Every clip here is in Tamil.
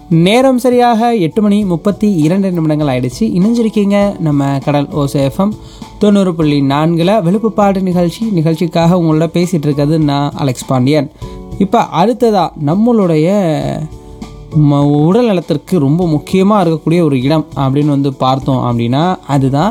நேரம் சரியாக எட்டு மணி முப்பத்தி இரண்டு நிமிடங்கள் ஆயிடுச்சு இணைஞ்சிருக்கீங்க நம்ம கடல் ஓசேஃபம் தொண்ணூறு புள்ளி நான்கில் விழுப்புப்பாடு நிகழ்ச்சி நிகழ்ச்சிக்காக உங்களோட பேசிகிட்டு இருக்கிறது நான் அலெக்ஸ் பாண்டியன் இப்போ அடுத்ததாக நம்மளுடைய ம- உடல் நலத்திற்கு ரொம்ப முக்கியமாக இருக்கக்கூடிய ஒரு இடம் அப்படின்னு வந்து பார்த்தோம் அப்படின்னா அதுதான்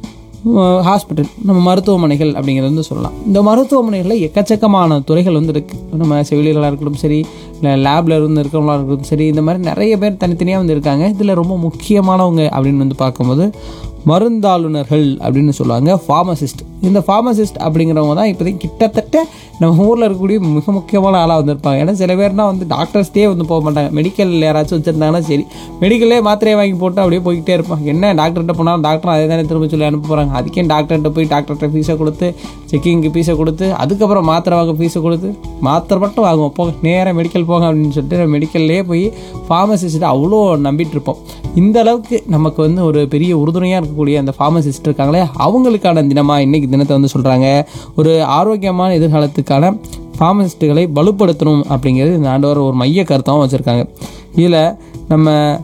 ஹாஸ்பிட்டல் நம்ம மருத்துவமனைகள் அப்படிங்கிறது வந்து சொல்லலாம் இந்த மருத்துவமனைகளில் எக்கச்சக்கமான துறைகள் வந்து இருக்குது நம்ம செவிலியர்களாக இருக்கட்டும் சரி இல்லை லேபில் இருந்து இருக்கிறவங்களா இருக்கட்டும் சரி இந்த மாதிரி நிறைய பேர் தனித்தனியாக வந்து இருக்காங்க இதில் ரொம்ப முக்கியமானவங்க அப்படின்னு வந்து பார்க்கும்போது மருந்தாளுநர்கள் அப்படின்னு சொல்லுவாங்க ஃபார்மசிஸ்ட் இந்த ஃபார்மசிஸ்ட் அப்படிங்கிறவங்க தான் இப்போதைக்கு கிட்டத்தட்ட நம்ம ஊரில் இருக்கக்கூடிய மிக முக்கியமான ஆளாக வந்திருப்பாங்க ஏன்னா சில பேர்னா வந்து டாக்டர்ஸ்டே வந்து போக மாட்டாங்க மெடிக்கல் யாராச்சும் வச்சுருந்தாங்கன்னா சரி மெடிக்கல்லே மாத்திரையை வாங்கி போட்டு அப்படியே போய்கிட்டே இருப்பாங்க என்ன டாக்டர்கிட்ட போனாலும் டாக்டர் அதே தானே திரும்ப சொல்லி அனுப்ப போகிறாங்க அதுக்கே டாக்டர்கிட்ட போய் டாக்டர்கிட்ட ஃபீஸை கொடுத்து செக்கிங்க்கு ஃபீஸை கொடுத்து அதுக்கப்புறம் மாத்திரை வாங்க ஃபீஸை கொடுத்து மாத்திரை மட்டும் வாங்குவோம் போக நேராக மெடிக்கல் போங்க அப்படின்னு சொல்லிட்டு மெடிக்கல்லே போய் ஃபார்மசிஸ்ட்டை அவ்வளோ நம்பிட்டு இருப்போம் இந்த அளவுக்கு நமக்கு வந்து ஒரு பெரிய உறுதுணையாக இருக்கக்கூடிய அந்த ஃபார்மசிஸ்ட் இருக்காங்களே அவங்களுக்கான தினமாக இன்னைக்கு தினத்தை வந்து சொல்கிறாங்க ஒரு ஆரோக்கியமான எதிர்காலத்துக்கான ஃபார்மசிஸ்ட்டுகளை வலுப்படுத்தணும் அப்படிங்கிறது இந்த ஆண்டவர் ஒரு மைய கருத்தாகவும் வச்சுருக்காங்க இதில் நம்ம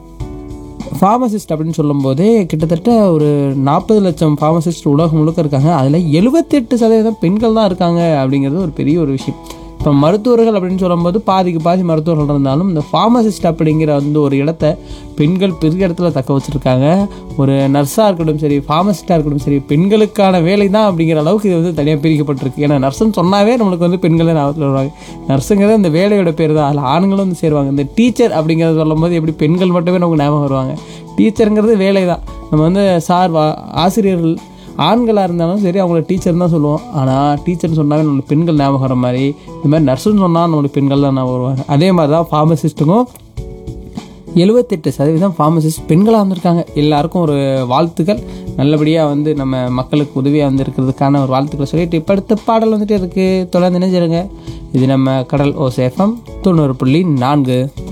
ஃபார்மசிஸ்ட் அப்படின்னு சொல்லும்போதே கிட்டத்தட்ட ஒரு நாற்பது லட்சம் ஃபார்மசிஸ்ட் உலகம் முழுக்க இருக்காங்க அதில் எழுபத்தெட்டு சதவீதம் பெண்கள் தான் இருக்காங்க அப்படிங்கிறது ஒரு பெரிய ஒரு விஷயம் இப்போ மருத்துவர்கள் அப்படின்னு சொல்லும்போது பாதிக்கு பாதி மருத்துவர்கள் இருந்தாலும் இந்த ஃபார்மசிஸ்ட் அப்படிங்கிற வந்து ஒரு இடத்த பெண்கள் பெரிய இடத்துல தக்க வச்சுருக்காங்க ஒரு நர்ஸாக இருக்கட்டும் சரி ஃபார்மசிஸ்ட்டாக இருக்கட்டும் சரி பெண்களுக்கான வேலை தான் அப்படிங்கிற அளவுக்கு இது வந்து தனியாக பிரிக்கப்பட்டிருக்கு ஏன்னா நர்ஸுன்னு சொன்னாவே நம்மளுக்கு வந்து பெண்கள் தான் ஞாபகத்தில் வருவாங்க நர்ஸுங்கிறது அந்த வேலையோட பேர் தான் அதில் ஆண்களும் வந்து சேருவாங்க இந்த டீச்சர் அப்படிங்கிறத சொல்லும்போது எப்படி பெண்கள் மட்டுமே நமக்கு ஞாபகம் வருவாங்க டீச்சருங்கிறது வேலை தான் நம்ம வந்து சார் வா- ஆசிரியர்கள் ஆண்களாக இருந்தாலும் சரி அவங்கள டீச்சர் தான் சொல்லுவோம் ஆனால் டீச்சர்னு சொன்னாவே நம்மளுக்கு பெண்கள் ஞாபகம் வர மாதிரி இந்த மாதிரி நர்ஸுன்னு சொன்னால் நம்மளுக்கு பெண்கள் தான் ஞாபகம் வருவாங்க அதே மாதிரி தான் ஃபார்மசிஸ்ட்டுக்கும் எழுபத்தெட்டு சதவீதம் ஃபார்மசிஸ்ட் பெண்களாக வந்திருக்காங்க எல்லாருக்கும் ஒரு வாழ்த்துக்கள் நல்லபடியாக வந்து நம்ம மக்களுக்கு உதவியாக வந்து இருக்கிறதுக்கான ஒரு வாழ்த்துக்களை சொல்லிட்டு இப்போ அடுத்த பாடல் வந்துட்டு இருக்குது தொடர்ந்து நினைஞ்சிருங்க இது நம்ம கடல் ஓ சேஃபம் தொண்ணூறு புள்ளி நான்கு